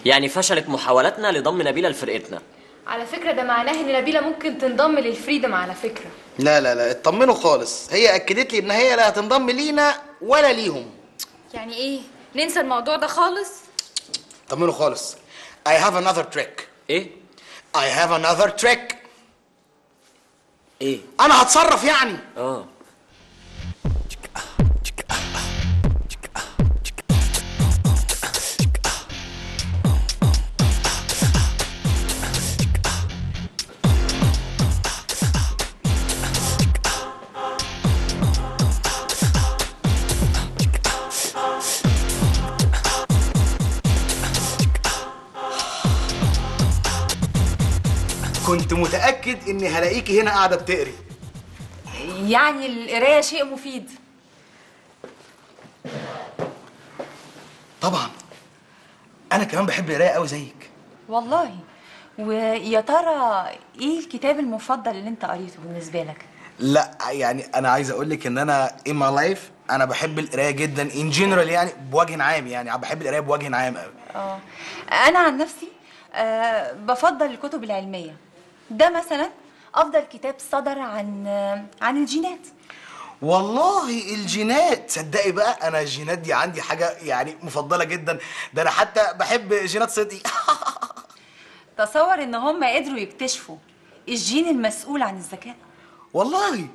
يعني فشلت محاولاتنا لضم نبيله لفرقتنا على فكرة ده معناه ان نبيلة ممكن تنضم للفريدم على فكرة لا لا لا اطمنوا خالص هي اكدت لي ان هي لا هتنضم لينا ولا ليهم يعني ايه ننسى الموضوع ده خالص اطمنوا خالص I have another trick ايه I have another trick ايه انا هتصرف يعني اه كنت متاكد اني هلاقيكي هنا قاعده بتقري يعني القراية شيء مفيد طبعا انا كمان بحب القرايه قوي زيك والله ويا ترى ايه الكتاب المفضل اللي انت قريته بالنسبه لك لا يعني انا عايز اقول لك ان انا in my life انا بحب القرايه جدا in general يعني بوجه عام يعني بحب القرايه بوجه عام قوي اه انا عن نفسي آه بفضل الكتب العلميه ده مثلا افضل كتاب صدر عن آه عن الجينات والله الجينات تصدقي بقى انا الجينات دي عندي حاجه يعني مفضله جدا ده انا حتى بحب جينات صدقي تصور ان هم قدروا يكتشفوا الجين المسؤول عن الذكاء والله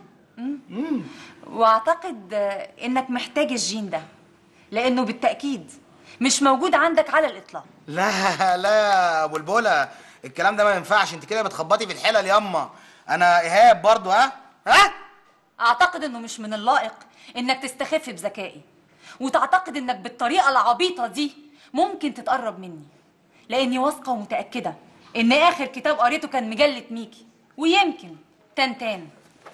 واعتقد آه، انك محتاج الجين ده لانه بالتاكيد مش موجود عندك على الاطلاق لا لا يا ابو البوله الكلام ده ما ينفعش انت كده بتخبطي في الحلل ياما انا ايهاب برضو ها ها اعتقد انه مش من اللائق انك تستخف بذكائي وتعتقد انك بالطريقه العبيطه دي ممكن تتقرب مني لاني واثقه ومتاكده ان اخر كتاب قريته كان مجله ميكي ويمكن تنتان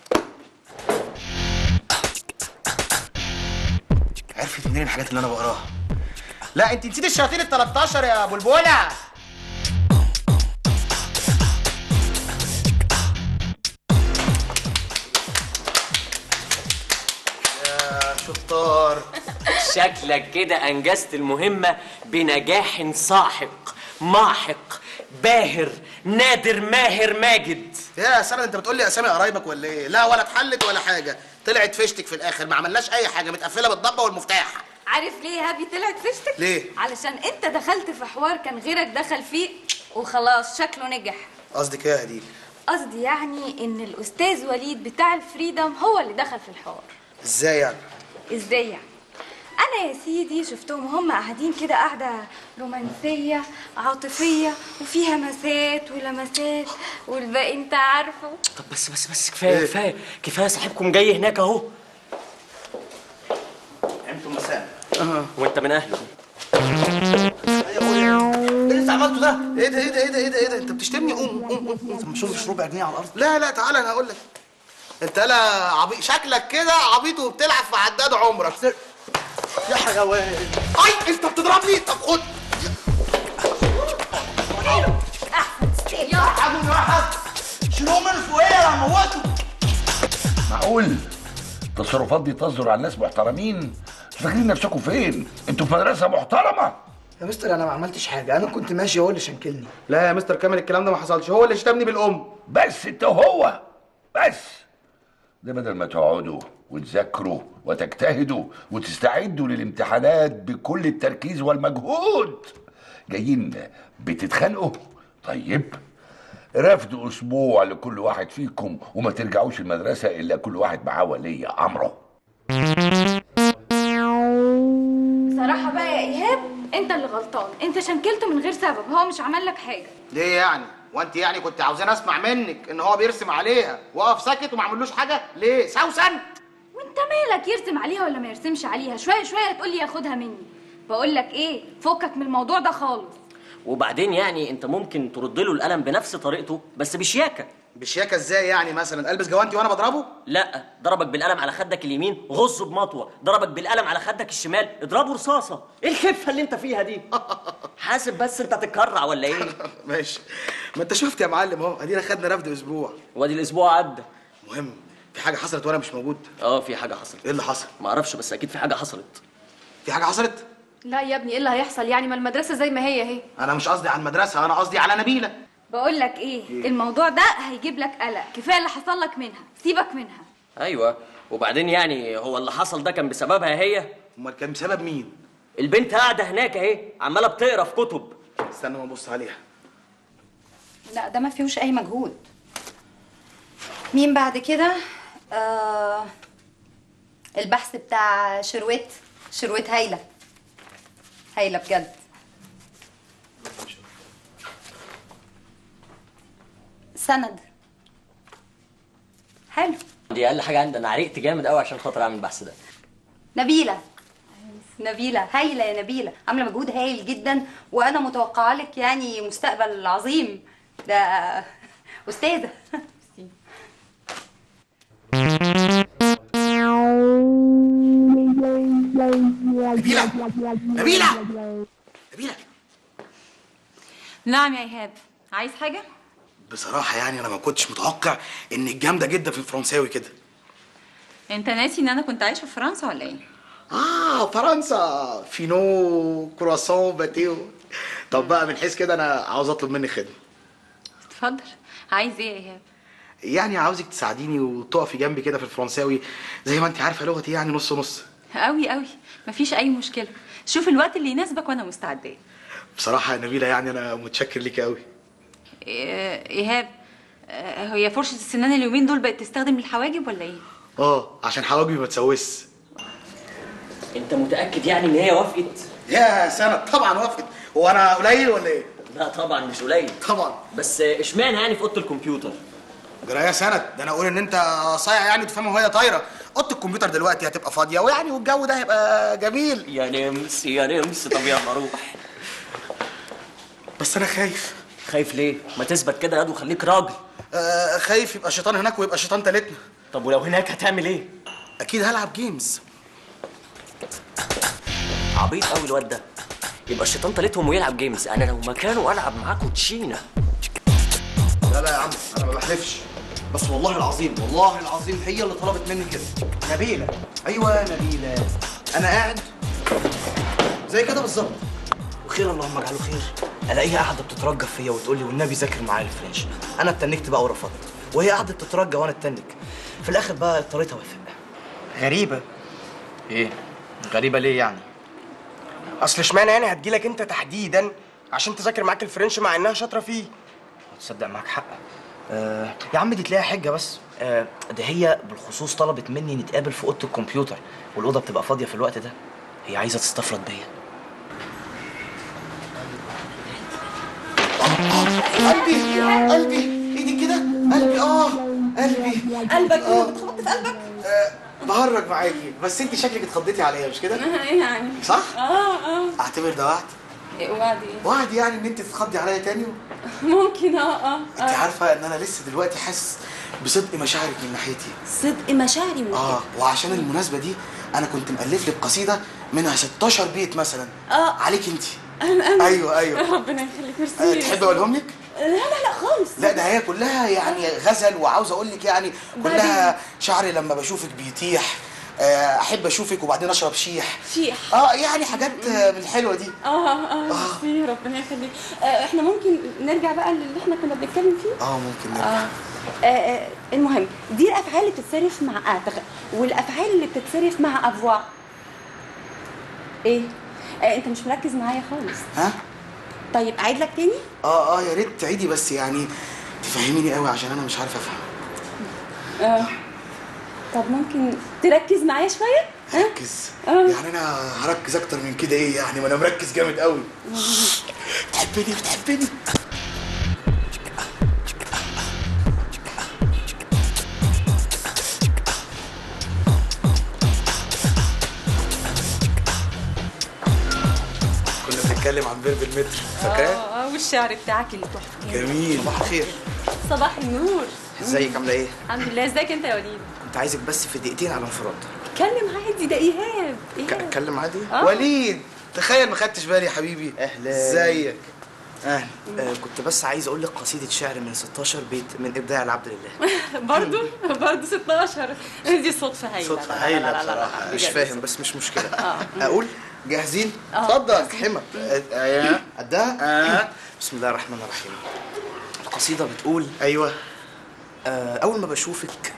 عرفت منين الحاجات اللي انا بقراها لا انت نسيت الشياطين ال 13 يا ابو البوله يا شطار شكلك كده انجزت المهمه بنجاح ساحق ماحق باهر نادر ماهر ماجد يا سند انت بتقول لي اسامي قرايبك ولا ايه لا ولا اتحلت ولا حاجه طلعت فشتك في الاخر ما عملناش اي حاجه متقفله بالضبه والمفتاح عارف ليه هابي طلعت فشتك ليه؟ علشان انت دخلت في حوار كان غيرك دخل فيه وخلاص شكله نجح قصدك ايه يا هديل قصدي يعني ان الاستاذ وليد بتاع الفريدم هو اللي دخل في الحوار ازاي يعني ازاي يعني انا يا سيدي شفتهم هم قاعدين كده قاعده رومانسيه عاطفيه وفيها مسات ولمسات والباقي انت عارفه طب بس بس بس كفايه كفايه كفايه صاحبكم جاي هناك اهو انتم مساء وانت من اهله ايه اللي انت عملته ده؟ ايه ده ايه ده ايه ده ايه ده ايه ده؟ انت بتشتمني قوم قوم قوم قوم مش مش ربع جنيه على الارض لا لا تعالى انا هقول لك انت لا عبيط شكلك كده عبيط وبتلعب في عداد عمرك يا حيوان اي انت بتضربني طب خد يا واحد شيلوه من فوقيه هموته معقول التصرفات دي تصدر عن ناس محترمين انتوا فاكرين نفسكم فين انتوا في مدرسه محترمه يا مستر انا ما عملتش حاجه انا كنت ماشي هو اللي شنكلني لا يا مستر كامل الكلام ده ما حصلش هو اللي شتمني بالام بس انت وهو بس ده بدل ما تقعدوا وتذاكروا وتجتهدوا وتستعدوا للامتحانات بكل التركيز والمجهود جايين بتتخانقوا طيب رفضوا اسبوع لكل واحد فيكم وما ترجعوش المدرسه الا كل واحد معاه ولي امره بصراحه بقى يا ايهاب انت اللي غلطان انت شنكلته من غير سبب هو مش عمل لك حاجه ليه يعني وانت يعني كنت عاوزاني اسمع منك ان هو بيرسم عليها واقف ساكت وما عملوش حاجه ليه سوسن وانت مالك يرسم عليها ولا ما يرسمش عليها شويه شويه تقول لي ياخدها مني بقول لك ايه فكك من الموضوع ده خالص وبعدين يعني انت ممكن ترد له القلم بنفس طريقته بس بشياكه بشياكه ازاي يعني مثلا البس جوانتي وانا بضربه لا ضربك بالقلم على خدك اليمين غصه بمطوه ضربك بالقلم على خدك الشمال اضربه رصاصه ايه الخفه اللي انت فيها دي حاسب بس انت هتتكرع ولا ايه ماشي ما انت شفت يا معلم اهو ادينا خدنا رفد اسبوع وادي الاسبوع عدى مهم في حاجه حصلت وانا مش موجود اه في حاجه حصلت ايه اللي حصل ما اعرفش بس اكيد في حاجه حصلت في حاجه حصلت لا يا ابني ايه اللي هيحصل يعني ما المدرسه زي ما هي اهي انا مش قصدي على المدرسه انا قصدي على نبيله بقول لك ايه الموضوع ده هيجيب لك قلق كفايه اللي حصل لك منها سيبك منها ايوه وبعدين يعني هو اللي حصل ده كان بسببها هي امال كان بسبب مين البنت قاعده هناك اهي عماله بتقرا في كتب استنى ما ابص عليها لا ده ما فيهوش اي مجهود مين بعد كده آه البحث بتاع شروت شروت هايله هايله بجد سند حلو دي اقل حاجه عندي انا عرقت جامد قوي عشان خاطر اعمل البحث ده نبيلة نبيلة هايلة يا نبيلة عاملة مجهود هايل جدا وأنا متوقعة لك يعني مستقبل عظيم ده أستاذة نبيله نبيله نبيله نعم يا إيهاب عايز حاجة؟ بصراحه يعني انا ما كنتش متوقع انك جامده جدا في الفرنساوي كده أنت ناسي إن أنا كنت عايشة في فرنسا ولا إيه؟ اه فرنسا فينو كرواسون باتيو طب بقى من حيث كده انا عاوز اطلب منك خدمه اتفضل عايز إيه يا إيهاب؟ يعني عاوزك تساعديني وتقفي جنبي كده في الفرنساوي زي ما انت عارفه لغتي يعني نص نص قوي قوي مفيش أي مشكلة شوف الوقت اللي يناسبك وأنا مستعدة بصراحه يا نبيله يعني انا متشكر ليكي قوي إيه- إيهاب آه، هي فرشة السنان اليومين دول بقت تستخدم الحواجب ولا إيه؟ اه عشان حواجبي ما تسوس انت متاكد يعني ان هي وافقت يا سند طبعا وافقت هو انا قليل ولا ايه لا طبعا مش قليل طبعا بس اشمعنى يعني في اوضه الكمبيوتر جرى يا سند ده انا اقول ان انت صايع يعني تفهمها وهي طايره اوضه الكمبيوتر دلوقتي هتبقى فاضيه ويعني والجو ده هيبقى جميل يا نمس يا نمس طب يلا روح بس انا خايف خايف ليه ما تثبت كده يا واد وخليك راجل آه خايف يبقى شيطان هناك ويبقى شيطان تالتنا طب ولو هناك هتعمل ايه اكيد هلعب جيمز عبيط قوي الواد ده يبقى الشيطان تالتهم ويلعب جيمز انا لو مكانه العب معاه كوتشينه لا لا يا عم انا ما بحلفش بس والله العظيم والله العظيم هي اللي طلبت مني كده نبيله ايوه نبيله انا قاعد زي كده بالظبط وخير اللهم اجعله خير الاقيها قاعده بتترجى فيا وتقول لي والنبي ذاكر معايا الفرنش انا اتنكت بقى ورفضت وهي قاعده تترجى وانا اتنك في الاخر بقى اضطريت اوافق غريبة ايه؟ غريبة ليه يعني؟ اصل اشمعنى يعني هتجيلك انت تحديدا عشان تذاكر معاك الفرنش مع انها شاطرة فيه؟ تصدق معاك حق آه يا عم دي تلاقيها حجة بس آه ده هي بالخصوص طلبت مني نتقابل في اوضة الكمبيوتر والأوضة بتبقى فاضية في الوقت ده هي عايزة تستفرد بيا قلبي قلبي ايدي كده قلبي اه قلبي قلبك آه. بتخبط في قلبك؟ آه بهرج معاكي بس انت شكلك اتخضيتي عليا مش كده ايه يعني؟ صح اه اه اعتبر ده وعد وبعد ايه؟ وعد يعني ان انت تتخضي عليا تاني ممكن اه اه انت عارفه ان انا لسه دلوقتي حاسس بصدق مشاعرك من ناحيتي صدق مشاعري من اه وعشان المناسبه دي انا كنت مؤلف لك قصيده منها 16 بيت مثلا آه. عليك انت انا انا ايوه ايوه ربنا يخليك آه ميرسي تحب اقولهم لك لا لا لا خالص لا ده هي كلها يعني غزل وعاوز اقول لك يعني كلها شعري لما بشوفك بيتيح آه، احب اشوفك وبعدين اشرب شيح شيح. اه يعني حاجات آه، من الحلوه دي اه اه ميرسي ربنا يخليك آه احنا ممكن نرجع بقى للي احنا كنا بنتكلم فيه اه ممكن نرجع آه. آه آه المهم دي الافعال اللي بتتصرف مع اتغ والافعال اللي بتتصرف مع افوا ايه آه انت مش مركز معايا خالص ها طيب اعيد لك تاني اه اه يا ريت تعيدي بس يعني تفهميني قوي عشان انا مش عارف افهم آه. طب ممكن تركز معايا شويه ها ركز آه. يعني انا هركز اكتر من كده ايه يعني ما انا مركز جامد قوي بتحبني بتحبني كنا بنتكلم عن بيرب المتر فاكراه؟ اه والشعر بتاعك اللي تحفه جميل صباح الخير صباح النور ازيك عاملة ايه؟ الحمد لله ازيك انت يا وليد كنت عايزك بس في دقيقتين على انفراد اتكلم عادي ده ايهاب ك- ايهاب اتكلم عادي؟ آه. وليد تخيل ما خدتش بالي يا حبيبي أهلا. ازيك اهلا آه كنت بس عايز اقول لك قصيدة شعر من 16 بيت من ابداع العبد لله برضو برضو 16 دي صدفه هايله صدفة لا، لا، هايلة لا، لا، لا، لا، بصراحة. مش بجد فاهم بس مش مشكلة آه. اقول جاهزين آه. اتفضل حمى ايوه قدها بسم الله الرحمن الرحيم القصيده بتقول ايوه آه، اول ما بشوفك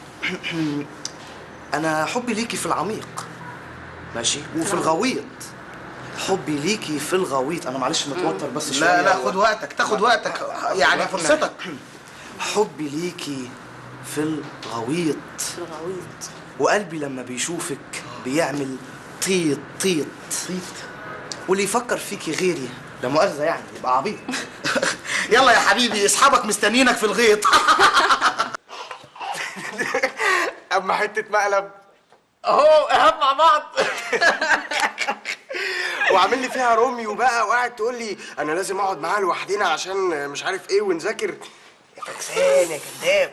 انا حبي ليكي في العميق ماشي وفي الغويط حبي ليكي في الغويط انا معلش متوتر بس شويه لا لا خد وقتك تاخد وقتك يعني فرصتك حبي ليكي في الغويط في الغويط وقلبي لما بيشوفك بيعمل طيط طيط طيط واللي يفكر فيكي غيري لا مؤاخذة يعني يبقى عبيط يلا يا حبيبي اصحابك مستنيينك في الغيط اما حته مقلب اهو ايهاب مع بعض وعامل لي فيها روميو بقى وقاعد تقول لي انا لازم اقعد معاه لوحدنا عشان مش عارف ايه ونذاكر يا فكسان يا كذاب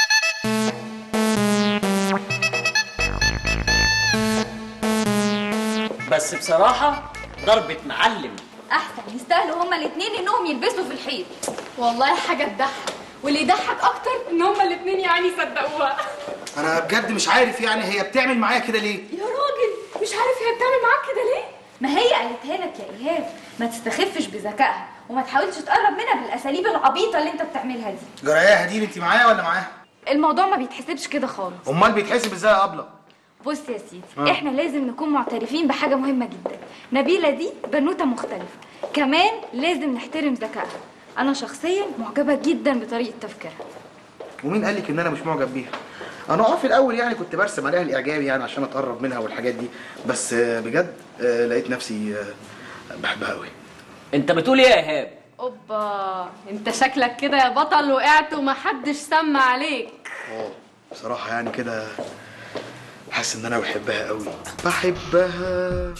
بس بصراحه ضربه معلم احسن يستاهلوا هما الاثنين انهم يلبسوا في الحيط والله حاجه تضحك واللي يضحك اكتر ان هما الاثنين يعني صدقوها انا بجد مش عارف يعني هي بتعمل معايا كده ليه يا راجل مش عارف هي بتعمل معاك كده ليه ما هي قالتها لك يا ايهاب ما تستخفش بذكائها وما تحاولش تقرب منها بالاساليب العبيطه اللي انت بتعملها دي جرايه هدين انت معايا ولا معاها الموضوع ما بيتحسبش كده خالص امال بيتحسب ازاي يا ابله بص يا سيدي آه. احنا لازم نكون معترفين بحاجه مهمه جدا نبيله دي بنوته مختلفه كمان لازم نحترم ذكائها انا شخصيا معجبه جدا بطريقه تفكيرها ومين قال لك ان انا مش معجب بيها انا اه في الاول يعني كنت برسم عليها الاعجابي يعني عشان اتقرب منها والحاجات دي بس آه، بجد آه، لقيت نفسي آه، بحبها قوي انت بتقول ايه يا ايهاب اوبا انت شكلك كده يا بطل وقعت ومحدش سمع عليك اه بصراحه يعني كده حاسس ان انا بحبها قوي بحبها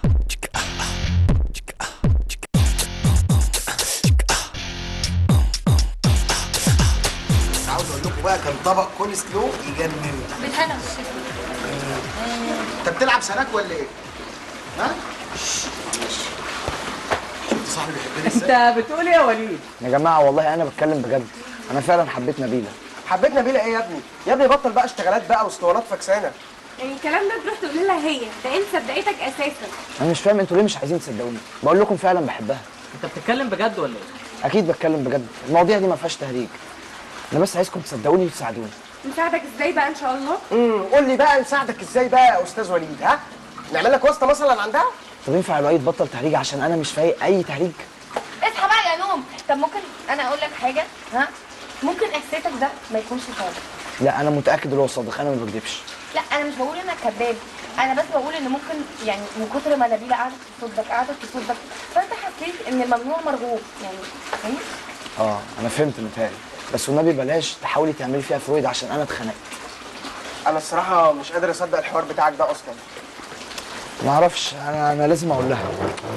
عاوز اقول لكم بقى كان طبق كول سلو يجنن بالهنا والشفا انت بتلعب سناك ولا ايه؟ ها؟ شفت صاحبي بيحبني ازاي؟ انت بتقول ايه يا وليد؟ يا جماعه والله انا بتكلم بجد انا فعلا حبيت نبيله حبيت نبيله ايه يا ابني يا ابني بطل بقى اشتغالات بقى واسطوانات فكسانه يعني الكلام ده تروح تقول لها هي ده انت صدقتك اساسا انا مش فاهم انتوا ليه مش عايزين تصدقوني بقول لكم فعلا بحبها انت بتتكلم بجد ولا ايه؟ اكيد بتكلم بجد المواضيع دي ما فيهاش تهريج انا بس عايزكم تصدقوني وتساعدوني نساعدك ازاي بقى ان شاء الله امم قول لي بقى نساعدك ازاي بقى يا استاذ وليد ها نعمل لك واسطه مثلا عندها طب ينفع الوقت بطل تهريج عشان انا مش فايق اي تهريج اصحى بقى يا نوم طب ممكن انا اقول لك حاجه ها ممكن احساسك ده ما يكونش صادق لا انا متاكد ان هو صادق انا ما بكذبش لا انا مش بقول انك كذاب انا بس بقول ان ممكن يعني من كتر ما نبيله قعدت تصدك قعدت تصدك فانت حسيت ان الممنوع مرغوب يعني فاهم اه انا فهمت متهيألي بس والنبي بلاش تحاولي تعملي فيها فرويد عشان انا اتخنقت انا الصراحه مش قادر اصدق الحوار بتاعك ده اصلا ما اعرفش انا انا لازم اقول لها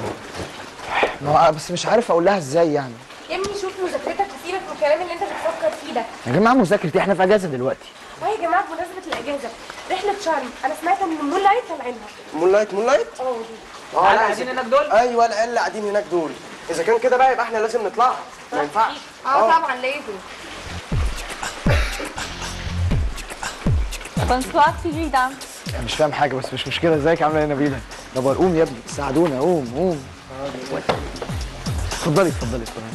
ما بس مش عارف اقول لها ازاي يعني يا ابني شوف مذاكرتك وسيبك من الكلام اللي انت بتفكر فيه ده يا جماعه مذاكرتي احنا في اجازه دلوقتي اه يا جماعه بمناسبه الاجازه رحله شرم انا سمعت ان مول لايت طالعينها مون لايت مون لايت اه دي اه العيال لا، قاعدين إذا- هناك دول؟ ايوه العيال اللي قاعدين هناك دول اذا كان كده بقى يبقى احنا لازم نطلعها ما ينفعش اه طبعا لازم بونسوار فريدا أنا مش فاهم حاجه بس مش مشكله ازيك عامله ايه يا نبيله طب قوم يا ابني ساعدونا قوم قوم اتفضلي اتفضلي اتفضلي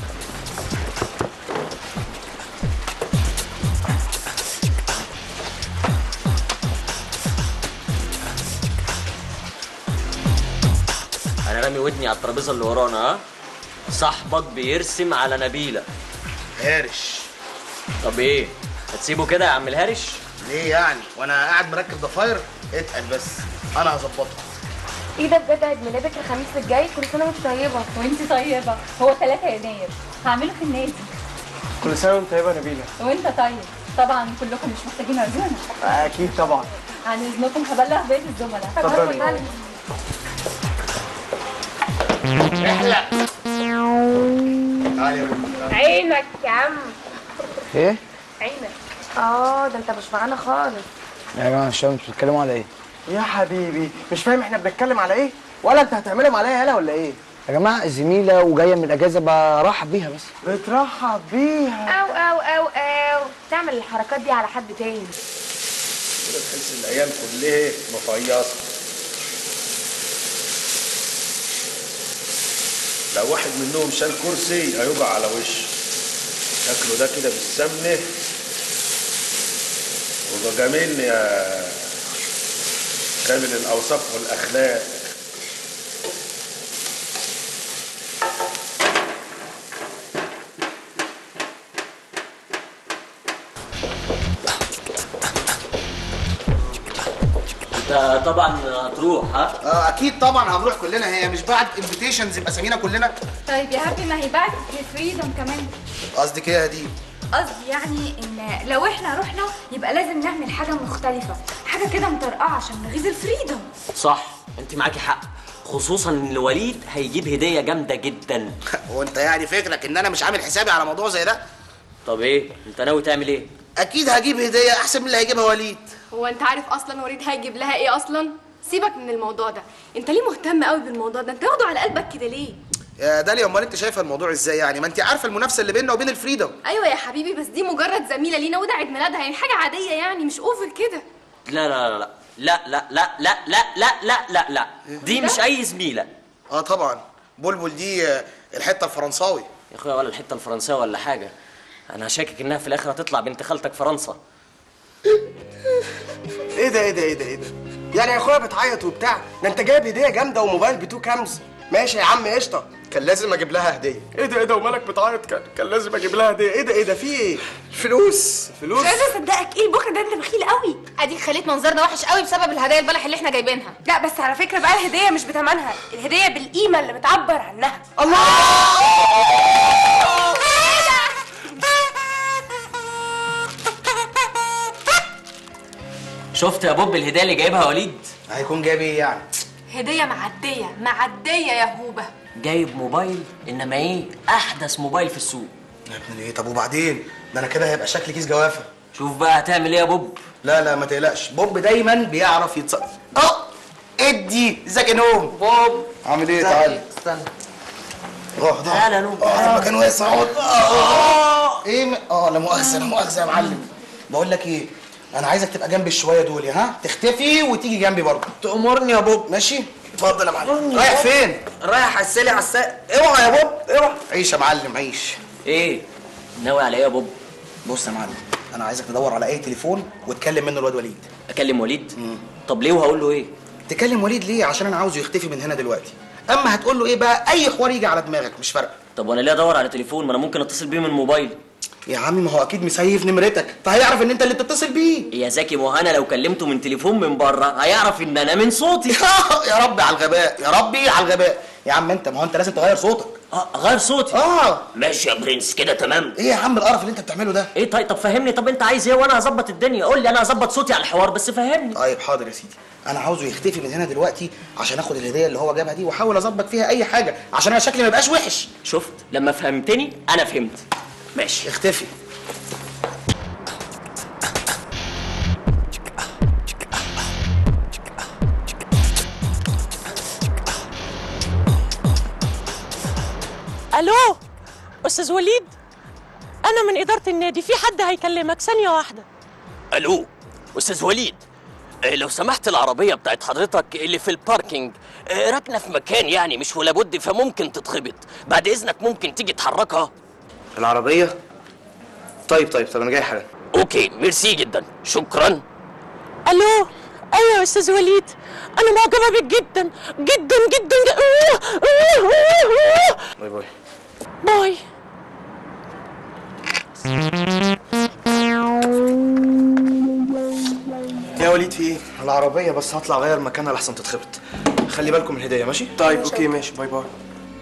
انا رامي ودني على الترابيزه اللي ورانا ها صاحبك بيرسم على نبيله هارش طب ايه هتسيبه كده يا عم الهرش ليه يعني وانا قاعد مركب ضفاير اتقل بس انا هظبطها ايه ده بجد عيد ميلادك الخميس الجاي كل سنه وانت طيبه وانت طيبه هو 3 يناير هعمله في النادي كل سنه وانت طيبه يا نبيله وانت طيب طبعا كلكم مش محتاجين عزومه اكيد طبعا عن اذنكم هبلغ بقيه الزملاء اتفضلي. تعالي يا بنت عينك يا عم ايه عينك اه ده انت مش معانا خالص يا جماعه مش فاهم انتوا بتتكلموا على ايه يا حبيبي مش فاهم احنا بنتكلم على ايه ولا انت هتعملهم عليا يالا ولا ايه يا جماعه زميله وجايه من الاجازه برحب بيها بس بترحب بيها او او او او تعمل الحركات دي على حد تاني كده تحس الايام كلها مفيصه لو واحد منهم شال كرسي هيقع على وشه شكله ده كده بالسمنه وده جميل يا كامل الاوصاف والاخلاق انت طبعا هتروح ها اه اكيد طبعا هنروح كلنا هي مش بعد انفيتيشنز يبقى سمينا كلنا طيب يا هابي ما هي بعد فريدم كمان قصدك ايه يا دي قصدي يعني ان لو احنا رحنا يبقى لازم نعمل حاجه مختلفه حاجه كده مطرقعه عشان نغيظ الفريدم صح انت معاكي حق خصوصا ان وليد هيجيب هديه جامده جدا هو انت يعني فكرك ان انا مش عامل حسابي على موضوع زي ده طب ايه انت ناوي تعمل ايه اكيد هجيب هديه احسن من اللي هيجيبها وليد هو انت عارف اصلا وليد هيجيب لها ايه اصلا سيبك من الموضوع ده انت ليه مهتم قوي بالموضوع ده انت واخده على قلبك كده ليه يا داليا امال انت شايفه الموضوع ازاي يعني ما انت عارفه المنافسه اللي بيننا وبين الفريدم ايوه يا حبيبي بس دي مجرد زميله لينا وده عيد ميلادها يعني حاجه عاديه يعني مش اوفر كده لا لا لا لا لا لا لا لا لا لا لا لا دي مش اي زميله اه طبعا بلبل دي آه، الحته الفرنساوي يا اخويا ولا الحته الفرنسيه ولا حاجه انا شاكك انها في الاخر هتطلع بنت خالتك فرنسا ايه ده ايه ده ايه ده ايه ده يعني يا اخويا بتعيط وبتاع ده انت جايب هديه جامده وموبايل بتو كامز ماشي يا عم قشطه كان لازم اجيب لها هديه ايه ده ايه ده ومالك بتعيط كان كان لازم اجيب لها هديه ايه ده ايه ده في ايه فلوس فلوس مش قادره اصدقك ايه البخل ده انت بخيل قوي اديك خليت منظرنا وحش قوي بسبب الهدايا البلح اللي احنا جايبينها لا بس على فكره بقى الهديه مش بتمنها الهديه بالقيمه اللي بتعبر عنها الله شفت يا بوب الهديه اللي جايبها وليد هيكون جايب ايه يعني هديه معديه معديه يا هوبه جايب موبايل انما ايه احدث موبايل في السوق يا ابن ايه طب وبعدين ده انا كده هيبقى شكلي كيس جوافه شوف بقى هتعمل ايه يا بوب لا لا ما تقلقش بوب دايما بيعرف يتصرف اه ادي ازيك يا نوم بوب عامل ايه تعالى استنى اه ده تعالى يا نوم اه المكان واسع اهو اه ايه م- اه لا مؤاخذه لا مؤاخذه يا معلم بقول لك ايه انا عايزك تبقى جنبي شويه دول يا ها تختفي وتيجي جنبي برضه تأمرني يا بوب ماشي اتفضل يا معلم رايح فين رايح اسالي على الساق اوعى يا بوب اوعى عيش يا معلم عيش ايه ناوي على ايه يا بوب بص يا معلم انا عايزك تدور على اي تليفون وتكلم منه الواد وليد اكلم وليد طب ليه وهقول له ايه تكلم وليد ليه عشان انا عاوزه يختفي من هنا دلوقتي اما هتقول له ايه بقى اي حوار يجي على دماغك مش فارقه طب وانا ليه ادور على تليفون ما انا ممكن اتصل بيه من موبايل يا عم ما هو اكيد مسيف نمرتك فهيعرف ان انت اللي بتتصل بيه يا زكي ما هو انا لو كلمته من تليفون من بره هيعرف ان انا من صوتي يا ربي على الغباء يا ربي على الغباء يا عم انت ما هو انت لازم تغير صوتك اه غير صوتي اه ماشي يا برنس كده تمام ايه يا عم القرف اللي انت بتعمله ده ايه طيب طب فهمني طب انت عايز ايه وانا هظبط الدنيا قول لي انا هظبط صوتي على الحوار بس فهمني طيب حاضر يا سيدي انا عاوزه يختفي من هنا دلوقتي عشان اخد الهديه اللي هو جابها دي واحاول اظبط فيها اي حاجه عشان انا شكلي ما يبقاش وحش شفت لما فهمتني انا فهمت ماشي اختفي الو استاذ وليد انا من اداره النادي في حد هيكلمك ثانيه واحده الو استاذ وليد آه، لو سمحت العربية بتاعت حضرتك اللي في الباركينج آه، راكنة في مكان يعني مش ولا بد فممكن تتخبط بعد إذنك ممكن تيجي تحركها العربيه طيب طيب طب انا جاي حالا أوكي ميرسي جدا شكرا الو ايوه يا استاذ وليد انا معجبه بيك جدا جدا جدا باي باي باي يا وليد في ايه العربيه بس هطلع اغير مكانها لحسن تتخبط خلي بالكم من الهديه ماشي طيب اوكي ماشي باي باي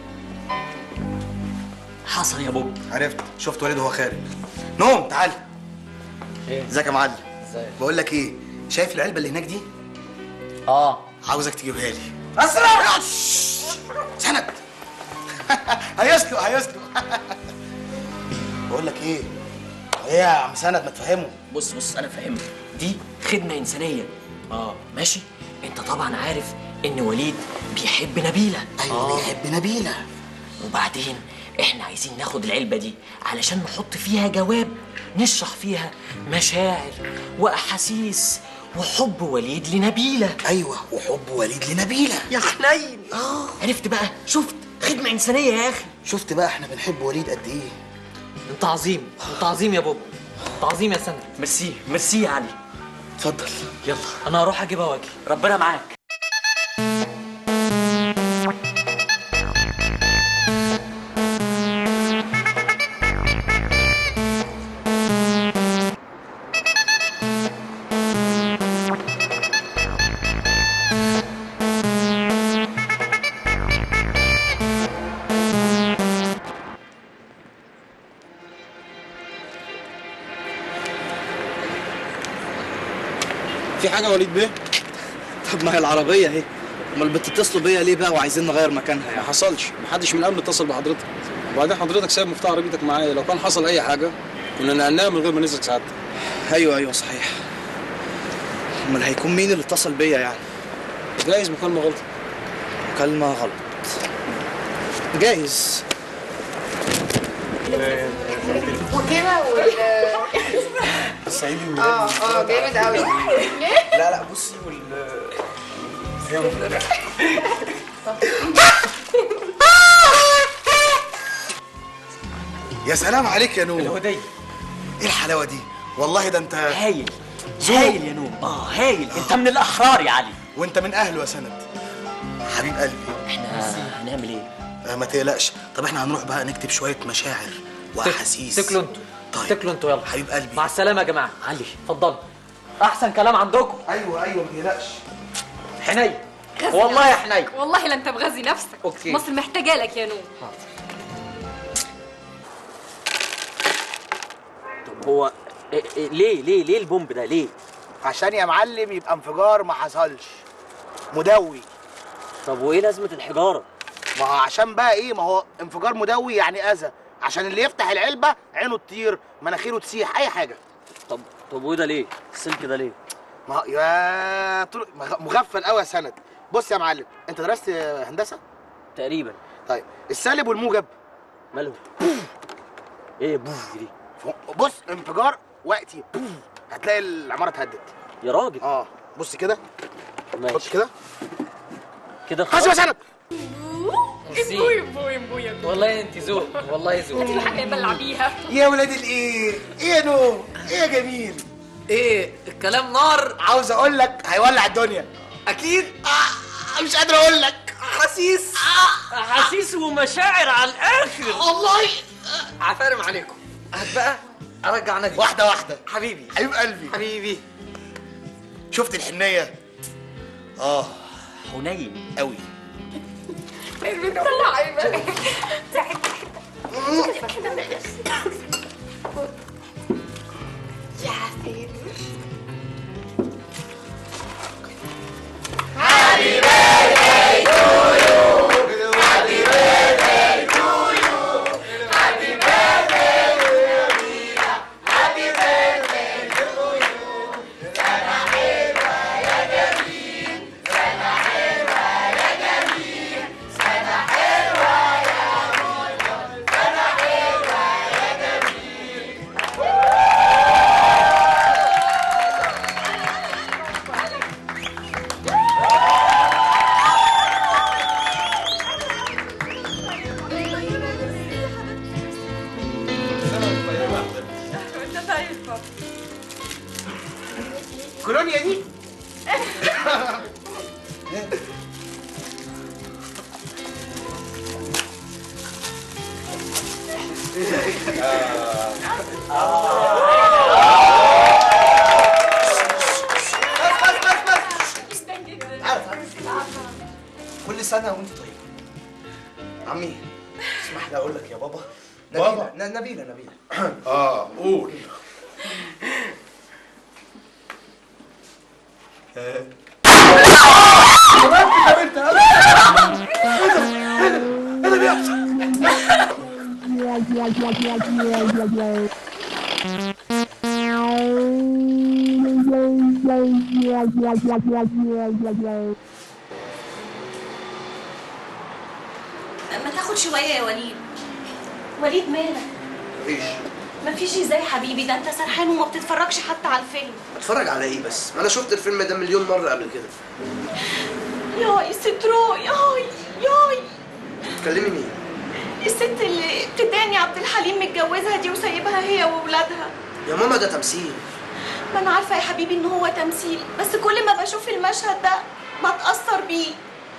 حصل يا بوب عرفت شفت وليد وهو خارج نوم تعال ايه ازيك يا معلم ازيك بقول لك ايه شايف العلبه اللي هناك دي اه عاوزك تجيبها لي اسرع سند هيسلق هيسلق بقول لك ايه ايه يا عم سند ما تفهمه بص بص أنا فاهمك دي خدمة إنسانية اه ماشي أنت طبعا عارف إن وليد بيحب نبيلة ايوه بيحب نبيله وبعدين احنا عايزين ناخد العلبة دي علشان نحط فيها جواب نشرح فيها مشاعر وأحاسيس وحب وليد لنبيلة ايوه وحب وليد لنبيله يا حنين اه عرفت بقى شفت خدمه انسانيه يا اخي شفت بقى احنا بنحب وليد قد ايه انت عظيم انت عظيم يا بابا انت عظيم يا سند ميرسي ميرسي يا علي اتفضل يلا انا هروح اجيبها واجي ربنا معاك في حاجه يا وليد بيه طب ما هي العربيه اهي امال بتتصلوا بيا ليه بقى وعايزين نغير مكانها ما يعني حصلش محدش من قبل اتصل بحضرتك وبعدين حضرتك سايب مفتاح عربيتك معايا لو كان حصل اي حاجه كنا نقلناها من غير ما نسلك سعادتك ايوه ايوه صحيح امال هيكون مين اللي اتصل بيا يعني جايز مكالمه غلط مكالمه غلط جايز وكده وال سعيد اه اه جامد قوي لا لا بصي وال يا سلام عليك يا نور الهديه ايه الحلاوه دي والله ده انت هايل هايل يا نوم اه هايل انت من الاحرار يا علي وانت من اهله يا سند حبيب قلبي احنا هنعمل ايه آه ما تقلقش طب احنا هنروح بقى نكتب شويه مشاعر واحاسيس تاكلوا انتوا طيب تاكلوا انتوا يلا حبيب قلبي مع السلامه يا جماعه علي اتفضلوا احسن كلام عندكم ايوه ايوه ما تقلقش حنين والله يا حنين والله لا انت مغذي نفسك اوكي مصر محتاجه لك يا نور طب هو إيه إيه ليه ليه ليه البومب ده ليه عشان يا معلم يبقى انفجار ما حصلش مدوي طب وايه لازمه الحجاره ما هو عشان بقى ايه ما هو انفجار مدوي يعني اذى عشان اللي يفتح العلبه عينه تطير مناخيره تسيح اي حاجه طب طب وايه ده ليه السلك ده ليه ما هو- يا طول مغ- مغفل قوي يا سند بص يا معلم انت درست هندسه تقريبا طيب السالب والموجب ماله ايه بوف دي بص انفجار وقتي هتلاقي العماره اتهدت يا راجل اه بص كده ماشي بص كده كده حاسب يا سند بوي بوي بوي والله انت ذوق والله ذوق دي الحاجه اللي بلعب بيها يا ولاد الايه ايه يا نور ايه يا جميل ايه الكلام نار عاوز اقول لك هيولع الدنيا اكيد آه مش قادر اقول لك حسيس احاسيس ومشاعر على الاخر والله عفارم عليكم هات بقى ارجع نجم واحده واحده حبيبي حبيب قلبي حبيبي شفت الحنيه اه حنين قوي يا عفير كولونيا دي كل سنه وانت طيب عمي اسمح لي اقول لك يا بابا بابا؟ نبيله ن- نبيله نبيله اه قول ما تاخد شوية يا وليد وليد مالك مفيش مفيش ازاي حبيبي ده انت سرحان وما بتتفرجش حتى على الفيلم اتفرج على ايه بس ما انا شفت الفيلم ده مليون مره قبل كده ياي سترو ياي ياي بتكلمي مين الست اللي بتداني عبد الحليم متجوزها دي وسايبها هي واولادها يا ماما ده تمثيل ما انا عارفه يا حبيبي ان هو تمثيل بس كل ما بشوف المشهد ده بتاثر بيه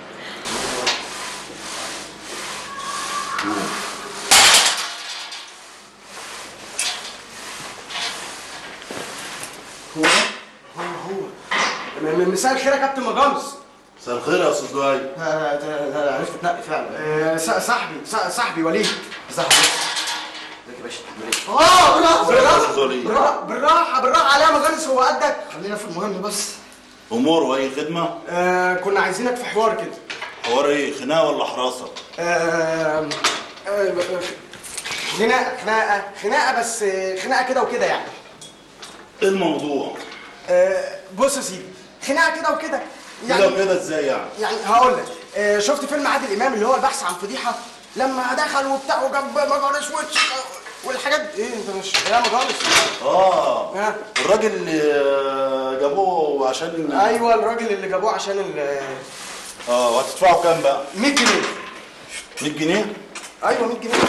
هو هو هو م- م- مساء الخير يا كابتن مجامس مساء الخير يا استاذ لؤي لا لا لا عرفت تنقي فعلا صاحبي صا- صاحبي وليد صاحبي ازيك يا باشا اه بالراحه ازيك يا بالراحه استاذ وليد بالراحه بالراحه بالراحه عليها مجالس هو قدك خلينا في المهم بس امور واي خدمه آه كنا عايزينك في حوار كده حوار ايه خناقه ولا حراسه آه آه خناقه خناقه خناقه بس آه، خناقه كده وكده يعني ايه الموضوع آه بص يا سيدي خناقه كده وكده كده وكده ازاي يعني يعني هقول لك آه شفت فيلم عادل امام اللي هو البحث عن فضيحه لما دخل وبتاع وجاب مجالس واتش والحاجات ايه انت مش يا مجالس اه الراجل اللي آه، جابوه عشان ايوه الراجل اللي جابوه عشان ال اه وهتدفعوا كام بقى 100 جنيه 100 جنيه ايوه 100 جنيه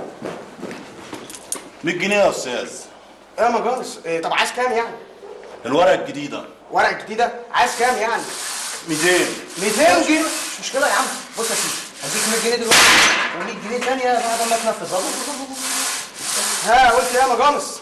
100 جنيه يا استاذ يا مجالس إيه طب عايز كام يعني الورقه الجديده ورقه جديده عايز كام يعني 200 200 جنيه مش مشكله يا عم بص يا سيدي هديك 100 جنيه دلوقتي و100 جنيه ثانيه بعد ما تنفذ ها قلت إيه يا مجامس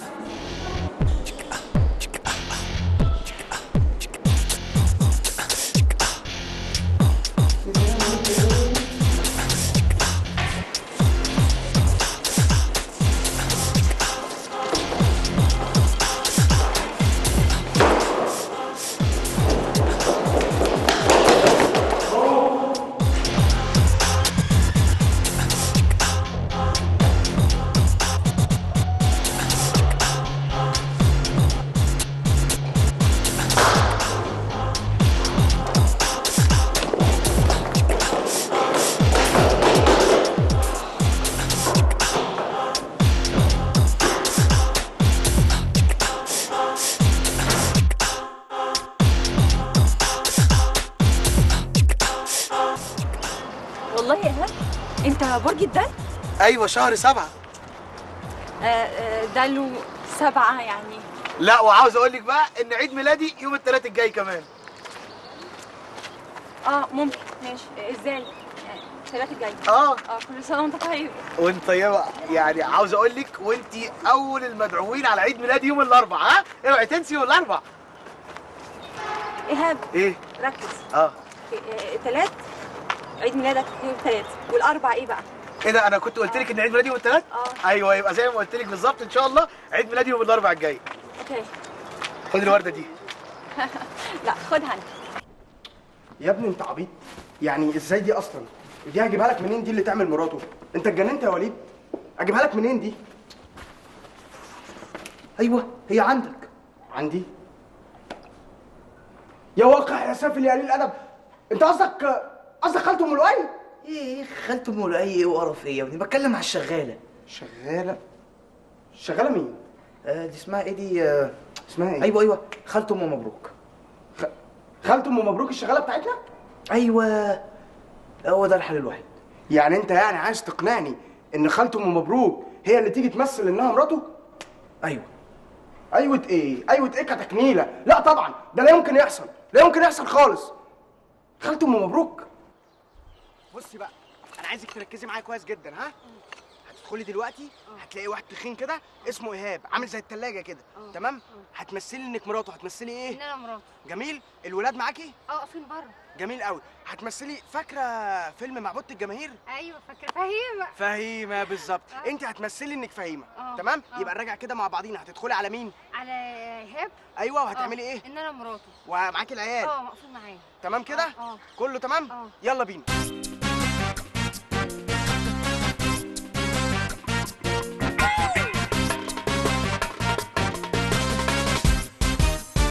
والله يا ايهاب انت برج الدلو ايوه شهر سبعة آه، آه، دلو سبعة يعني لا وعاوز اقول لك بقى ان عيد ميلادي يوم الثلاث الجاي كمان اه ممكن ماشي آه، ازاي آه، الثلاث الجاي اه اه كل سنة وانت طيب وانت طيبه يعني عاوز اقول لك وانت اول المدعوين على عيد ميلادي يوم الاربع ها اوعي تنسي يوم الاربع ايهاب ايه ركز اه ثلاث عيد ميلادك يوم ثلاث والاربع ايه بقى ايه ده انا كنت قلت لك ان عيد ميلادي يوم الثلاث اه ايوه يبقى زي ما قلت لك بالظبط ان شاء الله عيد ميلادي يوم الاربع الجاي اوكي خد الورده دي لا خدها انت يا ابني انت عبيط يعني ازاي دي اصلا دي هجيبها لك منين دي اللي تعمل مراته انت اتجننت يا وليد اجيبها لك منين دي ايوه هي عندك عندي يا واقع يا سافل يا قليل الادب انت قصدك قصدك خالته ام لؤي ايه خالته ام لؤي ايه وقرف ايه يا ابني بتكلم على الشغاله شغاله شغاله مين آه دي اسمها ايه دي آه اسمها ايه ايوه ايوه خالته ام مبروك خالته ام مبروك الشغاله بتاعتنا ايوه هو ده الحل الوحيد يعني انت يعني عايز تقنعني ان خالته ام مبروك هي اللي تيجي تمثل انها مراته ايوه ايوه ايه ايوه ايه كتكنيله لا طبعا ده لا يمكن يحصل لا يمكن يحصل خالص خالته ام مبروك بصي بقى انا عايزك تركزي معايا كويس جدا ها هتدخلي دلوقتي هتلاقي واحد تخين كده اسمه ايهاب عامل زي التلاجة كده تمام هتمثلي انك مراته هتمثلي ايه انا مراته جميل الولاد معاكي اه واقفين بره جميل قوي هتمثلي فاكره فيلم معبود الجماهير ايوه فاكره فهيمه فهيمه بالظبط انت هتمثلي انك فهيمه آه. تمام آه. يبقى نراجع كده مع بعضينا هتدخلي على مين على ايهاب ايوه وهتعملي آه، ايه ان انا مراته ومعاكي العيال اه واقفين معايا تمام كده اه كله تمام يلا بينا